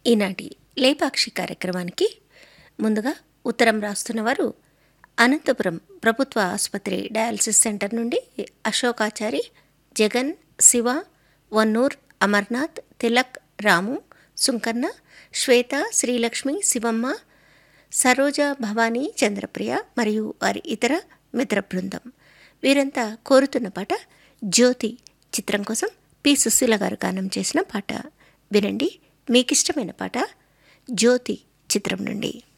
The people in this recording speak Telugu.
ఈనాటి లేపాక్షి కార్యక్రమానికి ముందుగా ఉత్తరం రాస్తున్న వారు అనంతపురం ప్రభుత్వ ఆసుపత్రి డయాలసిస్ సెంటర్ నుండి అశోకాచారి జగన్ శివ వన్నూర్ అమర్నాథ్ తిలక్ రాము సుంకన్న శ్వేత శ్రీలక్ష్మి శివమ్మ సరోజ భవానీ చంద్రప్రియ మరియు వారి ఇతర మిత్ర బృందం వీరంతా కోరుతున్న పాట జ్యోతి చిత్రం కోసం పి సుశీల గారు గానం చేసిన పాట వినండి మీకిష్టమైన పాట జ్యోతి చిత్రం నుండి